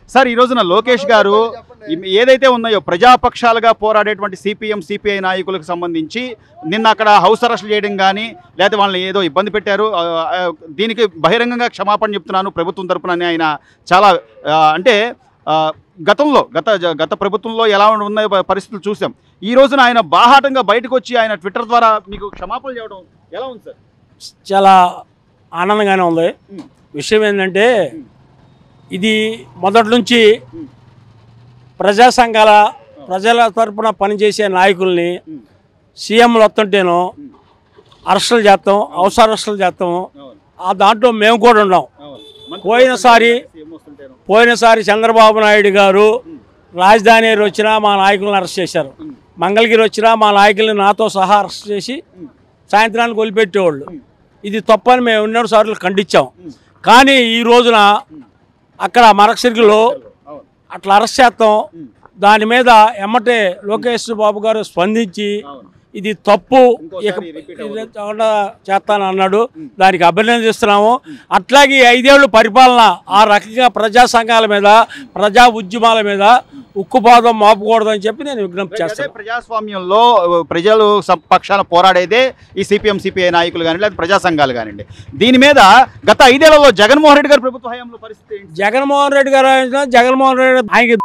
Sir ఈ రోజున లోకేష్ గారు ఈ- ఏదైతే ఉన్నాయో ప్రజాపక్షాలుగా పోరాడేటువంటి సిపిఎం సిపిఐ నాయకులకు సంబంధించి నిన్న అక్కడ హౌస్ అరెస్ట్ చేయడం కానీ లేదా వాళ్ళని ఏదో ఇబ్బంది పెట్టారు ఆ, ఆ, దీనికి బహిరంగంగా క్షమాపణ చెప్తున్నాను ప్రభుత్వం తరపున అని ఆయన చాలా ఆ, అంటే ఆ, గతంలో గత జ- గత ప్రభుత్వంలో ఎలా ఉన్నాయో ప- పరిస్థితులు చూసాం ఈ రోజున ఆయన బాహాటంగా బయటకు వచ్చి ఆయన ట్విట్టర్ ద్వారా మీకు క్షమాపణ చేయడం ఎలా ఉంది సార్ చాలా ఆనందంగానే ఉంది ఉమ్. విషయం ఏంటంటే ఉమ్. ఇది మొదటి నుంచి ఉమ్. ప్రజా సంఘాల ప్రజల తరపున పనిచేసే నాయకుల్ని ఉమ్. సీఎంలు వస్తుంటేనో ఉమ్. అరెస్టులు చేస్తాం అవసర అరెస్టులు చేస్తాం అవును ఆ దాంట్లో మేము కూడా ఉన్నాం అవును మంత్రి పోయినసారి సీఎం వస్తుంటేను. పోయినసారి చంద్రబాబు నాయుడు గారు ఉమ్. రాజధాని వచ్చినా మా నాయకులను అరెస్ట్ చేశారు ఉమ్. మంగళగిరి వచ్చినా మా నాయకుల్ని నాతో సహా అరెస్ట్ చేసి ఉమ్. సాయంత్రానికి వదిలిపెట్టేవాళ్ళు ఉమ్. ఇది తప్పని మేము ఎన్నో సార్లు ఖండించాం ఉమ్. కానీ ఈ రోజున అక్కడ మరకసిరిగిలో అవును అట్లా అరెస్ట్ చేస్తాం ఉమ్. దాని మీద ఎమ్మటే లోకేష్ బాబు గారు స్పందించి అవును ఇది తప్పు ఇంకోసారి ఇక repeat ఇది అవ్వదు. కాకుండా చేస్తాను అన్నాడు ఉమ్. దానికి అభినందిస్తున్నాము అట్లాగే ఈ ఐదేళ్లు పరిపాలన ఆ రకంగా ప్రజా సంఘాల మీద ప్రజా ఉద్యమాల మీద ఉక్కుపాదం మాపకూడదని చెప్పి నేను విజ్ఞప్తి అదే చేస్తాను ప్రజాస్వామ్యంలో ఆ, ప్రజలు స- పక్షాన పోరాడేదే ఈ సిపిఎం సిపిఐ నాయకులు కానీ లేదా ప్రజా సంఘాలు కానివ్వండి దీని మీద గత ఐదేళ్లలో జగన్మోహన్ రెడ్డి గారి ప్రభుత్వ హయాంలో పరిస్థితి ఏంటి జగన్మోహన్ రెడ్డి గారు ఆయన జగన్మోహన్ రెడ్డి ఆయనకి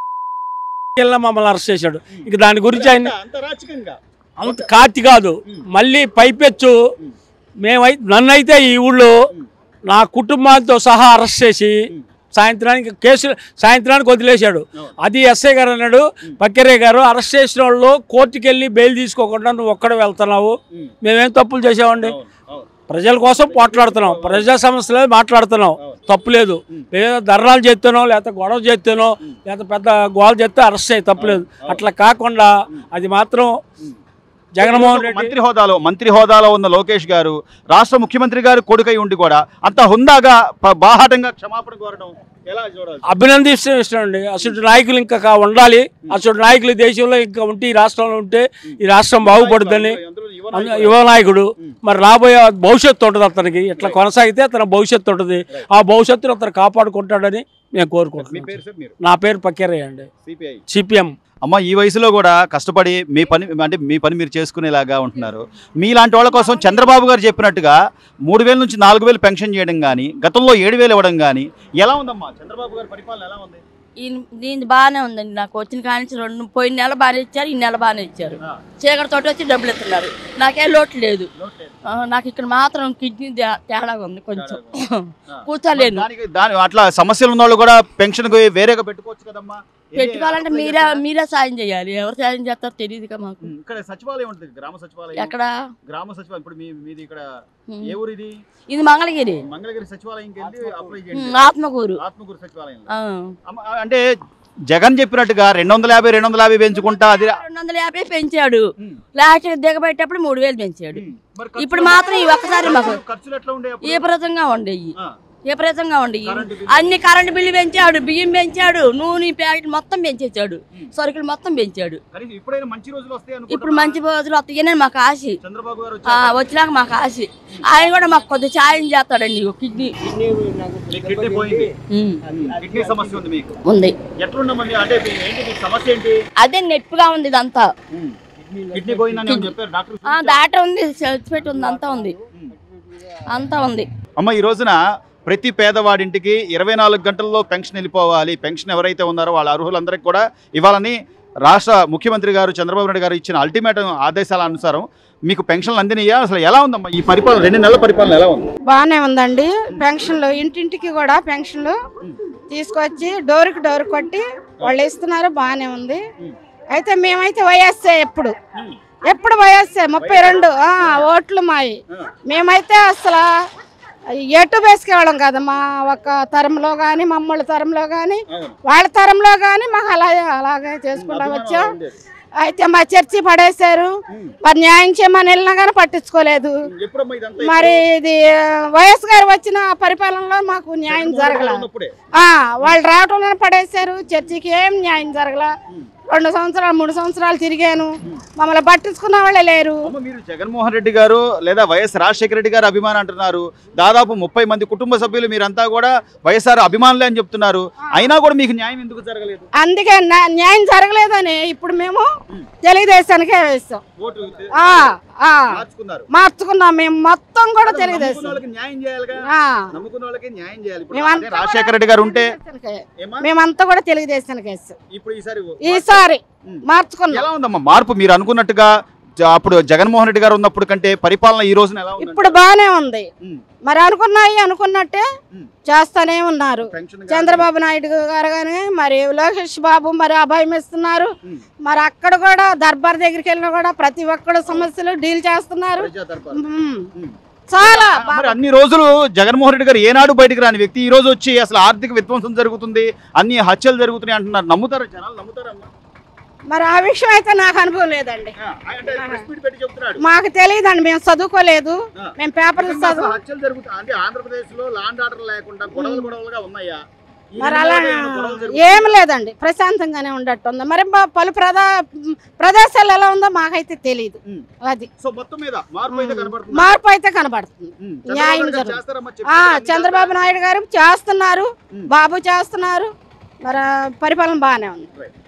వెళ్ళి మమ్మల్ని అరెస్ట్ చేశాడు ఇక దాని గురించి ఆయన అంత- అంత రాజకీయంగా అంత కాతి కాదు మళ్ళీ పైపెచ్చు మేమై నన్నైతే ఈ ఊళ్ళో నా కుటుంబాలతో సహా అరెస్ట్ చేసి సాయంత్రానికి కేసు సాయంత్రానికి వదిలేశాడు అది ఎస్ఐ గారు అన్నాడు పక్కెరే గారు అరెస్ట్ చేసిన వాళ్ళు కోర్టుకి వెళ్ళి బెయిల్ తీసుకోకుండా నువ్వు ఒక్కడ వెళ్తున్నావు ఉమ్. మేమేం తప్పులు చేసామండి అవును, అవును. ప్రజల కోసం పోట్లాడుతున్నాం ప్రజా సమస్యలే మాట్లాడుతున్నాం తప్పులేదు లేదా ధర్నాలు చేస్తున్నాం లేకపోతే గొడవ చేస్తున్నాం లేకపోతే పెద్ద గోల చేస్తే అరెస్ట్ అయ్యి తప్పులేదు అట్లా కాకుండా అది మాత్రం జగన్మోహన్ రెడ్డి మంత్రి హోదాలో మంత్రి హోదాలో ఉన్న లోకేష్ గారు రాష్ట్ర ముఖ్యమంత్రి గారు కొడుకై ఉండి కూడా అంత హుందాగా ప- బాహాటంగా క్షమాపణ కోరడం ఎలా చూడాలి అభినందిస్తే ఇష్టం అండి అసలు నాయకులు ఇంకా కా- ఉండాలి అసలు నాయకులు ఈ దేశంలో ఇంకా ఉంటే ఈ రాష్ట్రంలో ఉంటే ఈ రాష్ట్రం బాగుపడుతుందని అందులో యువ అందు- నాయకులు. యువ నాయకుడు మరి రాబోయే భవిష్యత్తు ఉంటుంది అతనికి ఇట్లా కొనసాగితే అతని భవిష్యత్తు ఉంటుంది ఆ భవిష్యత్తును అతను కాపాడుకుంటాడని నేను మీ కోరుకుంటున్నాను పేరు సార్ మీరు నా పేరు పక్కెరయ్య అండి సిపిఐ సిపిఎం అమ్మ ఈ వయసులో కూడా కష్టపడి మీ పని అంటే మీ పని మీరు చేసుకునేలాగా ఉంటున్నారు మీలాంటి వాళ్ళ కోసం చంద్రబాబు గారు చెప్పినట్టుగా మూడు వేల నుంచి నాలుగు వేలు పెన్షన్ చేయడం కానీ గతంలో ఏడు వేలు ఇవ్వడం కానీ ఎలా ఉందమ్మా చంద్రబాబు గారి పరిపాలన ఎలా ఉంది ఈయన దీని బాగానే ఉందండి నాకు వచ్చిన కాడి నుంచి రెండు పోయిన నెల బాగానే ఇచ్చారు ఈ నెల బాగానే ఇచ్చారు చీకటి తోటి వచ్చి డబ్బులు ఇస్తున్నారు నాకేం లోటు లేదు ఆ, నాకు ఇక్కడ మాత్రం కిడ్నీ దే- తేడాగా ఉంది కొంచెం కూర్చోలేను దానికి దాని అట్లా సమస్యలు ఉన్న వాళ్ళు కూడా పెన్షన్ వేరేగా పెట్టుకోవచ్చు కదమ్మా ఏంటి? పెట్టుకోవాలంటే మీరే మీరే సాయం చేయాలి ఎవరు సాయం చేస్తారో తెలియదుగా మాకు ఉమ్, ఇక్కడ సచివాలయం ఉంటుంది గ్రామ సచివాలయం ఎక్కడ గ్రామ సచివాలయం ఇప్పుడు మీ మీది ఇక్కడ ఉమ్. ఏ ఊరు ఇది ఇది మంగళగిరి మంగళగిరి సచివాలయంకి వెళ్ళి అప్లై ఉమ్, చేయండి ఆత్మకూరు ఆత్మకూరు సచివాలయంలో ఆ. అమ్మ, అంటే జగన్ చెప్పినట్టుగా రెండు వందల యాభై రెండు వందల యాభై పెంచుకుంటా అది రెండు వందల యాభై పెంచాడు ఉమ్. లాస్ట్ దిగబెట్టేటప్పుడు మూడు వేలు పెంచాడు ఉమ్. మరి ఇప్పుడు ఖర్చులు- మాత్రం ఈ ఒక్కసారి మాకు ఖర్చులు ఎట్లా ఉండే అప్పుడు? విపరీతంగా ఉండేవి ఆ, విపరీతంగా ఉండేవి కరెంటు బిల్లు. అన్ని కరెంటు బిల్లు పెంచాడు బియ్యం పెంచాడు నూనె ప్యాకెట్ మొత్తం పెంచేశాడు సరుకులు మొత్తం పెంచాడు కనీసం ఇప్పుడైనా మంచి రోజులు వస్తాయి ఇప్పుడు అనుకుంటున్నా? మంచి రోజులు వస్తాయని మాకు ఆశ చంద్రబాబు గారు ఆ, వచ్చాక వచ్చినాక మాకు ఆశ ఆయన కూడా మాకు కొద్ది సాయం చేస్తాడండి ఇగో కిడ్నీ మీ కిడ్నీ పోయింది ఉమ్, కిడ్నీ సమస్య ఉంది మీకు ఉంది ఎట్లున్నామండి అంటే మీ- ఏంటి మీ సమస్య ఏంటి అదే నొప్పిగా ఉంది ఇదంతా కిడ్నీ పోయిందని ఏమని చెప్పారు డాక్టర్ ఆ, డాక్టర్ ఉంది సర్టిఫికేట్ ఉంది అంతా ఉంది అంతా ఉంది అమ్మ ఈ రోజున ప్రతి పేదవాడింటికి ఇరవై నాలుగు గంటల్లో పెన్షన్ వెళ్ళిపోవాలి పెన్షన్ ఎవరైతే ఉన్నారో వాళ్ళ అర్హులందరికీ కూడా ఇవ్వాలని రాష్ట్ర ముఖ్యమంత్రి గారు చంద్రబాబు నాయుడు గారు ఇచ్చిన అల్టిమేటం ఆదేశాల అనుసారం మీకు పెన్షన్లు అందినయా అసలు ఎలా ఉందమ్మా ఈ పరిపాలన రెండు నెలల పరిపాలన ఎలా ఉంది బాగానే ఉందండి పెన్షన్లు ఇంటింటికి కూడా పెన్షన్లు తీసుకొచ్చి డోరుకి డోరు కొట్టి వాళ్ళు ఇస్తున్నారు బాగానే ఉంది అయితే మేమైతే వైఎస్ఏ ఎప్పుడు ఎప్పుడు వైఎస్ఏ ముప్పై రెండు ఆ, ఓట్లు మాయి మేమైతే అసలు ఎటు వేసుకెళ్ళం కదా మా ఒక తరంలో కానీ మమ్మల్ని తరంలో కానీ వాళ్ళ తరంలో కానీ మాకు అలాగే అలాగే చేసుకుంటా వచ్చాం అయితే మా చర్చి పడేశారు మరి న్యాయం చేయమని వెళ్ళినా కానీ పట్టించుకోలేదు ఎప్పుడమ్మా ఇదంతా మరి ఇది వైఎస్ గారు వచ్చిన పరిపాలనలో మాకు న్యాయం జరగల ఉన్నప్పుడే ఆ, వాళ్ళు రావటంలో పడేశారు చర్చికి ఏం న్యాయం జరగల రెండు సంవత్సరాలు మూడు సంవత్సరాలు తిరిగాను మమ్మల్ని పట్టించుకున్న వాళ్ళే లేరు అమ్మ, మీరు జగన్మోహన్ రెడ్డి గారు లేదా వైఎస్ రాజశేఖర రెడ్డి గారు అభిమాని అంటున్నారు దాదాపు ముప్పై మంది కుటుంబ సభ్యులు మీరంతా కూడా వైఎస్ఆర్ అభిమానులే అని చెప్తున్నారు అయినా కూడా మీకు న్యాయం ఎందుకు జరగలేదు అందుకే న్యా- న్యాయం జరగలేదని ఇప్పుడు మేము తెలుగుదేశానికే వేస్తాం ఓటు ఆ, ఆ, మార్చుకున్నారు మార్చుకున్నాం మేము మొత్తం కూడా నమ్ముకున్న తెలుగుదేశం వాళ్ళకి న్యాయం చేయాలిగా ఆ, నమ్ముకున్న వాళ్ళకి న్యాయం చేయాలి ఇప్పుడు మేమంతా అదే రాజశేఖర రెడ్డి గారు ఉంటే తెలుగుదేశానికే. ఏమా మేమంతా కూడా తెలుగుదేశానికి వేస్తాం ఇప్పుడు ఈసారి ఈసారి ఉమ్. మార్చుకున్నాం ఎలా ఉందమ్మా మార్పు మీరు అనుకున్నట్టుగా జ- అప్పుడు జగన్మోహన్ రెడ్డి గారు ఉన్నప్పుడు కంటే పరిపాలన ఈ రోజున ఎలా ఉంది ఇప్పుడు బాగానే ఉంది ఉమ్. మరి అనుకున్నాయి అనుకున్నట్టే ఉమ్. చేస్తానే ఉన్నారు పెన్షన్ కానీ- చంద్రబాబు నాయుడు గారు కానీ మరి లోకేష్ బాబు మరి అభయం ఇస్తున్నారు ఉమ్. మరి అక్కడ కూడా దర్బార్ దగ్గరికి వెళ్ళినా కూడా ప్రతి ఒక్కడు సమస్యలు డీల్ చేస్తున్నారు ప్రజా దర్బార్. ఉమ్. ఉమ్. చాలా మరి అన్ని రోజులు జగన్మోహన్ రెడ్డి గారు ఏనాడు బయటికి రాని వ్యక్తి ఈ రోజు వచ్చి అసలు ఆర్థిక విధ్వంసం జరుగుతుంది అన్ని హత్యలు జరుగుతున్నాయి అంటున్నారు నమ్ముతారు జనాలు నమ్ముతారమ్మా మరి ఆ విషయం అయితే నాకు అనుభవం లేదండి ఆ, అంటే ప్రెస్ మీట్ పెట్టి చెప్తున్నాడు మాకు తెలియదండి మేము చదువుకోలేదు ఆ. మేము పేపర్లు నిజంగా అసలు చదువు హత్యలు జరుగుతాయి అంటే ఆంధ్రప్రదేశ్ లో లాండ్ ఆర్డర్ లేకుండా గొడవలు గొడవలుగా ఉన్నాయా ఈ మరి రెండు అలా రోజులు ఏమైనా గొడవలు జరుగుతున్నాయా? ఏం లేదండి ప్రశాంతంగానే ఉండట్టుంది మరి మా పలు ప్రదా ప్రదేశాలు ఎలా ఉందో మాకైతే తెలియదు ఉమ్. అది సో మొత్తం మీద మార్పు అయితే కనబడుతుంది మార్పు అయితే కనబడుతుంది ఉమ్. న్యాయం చంద్రబాబు నాయుడు గారు జరుగుతుంది. చేస్తారమ్మా ఆ, చెప్పారు. చంద్రబాబు నాయుడు గారు చేస్తున్నారు ఉమ్. బాబు చేస్తున్నారు మరి పరిపాలన బాగానే ఉంది Right.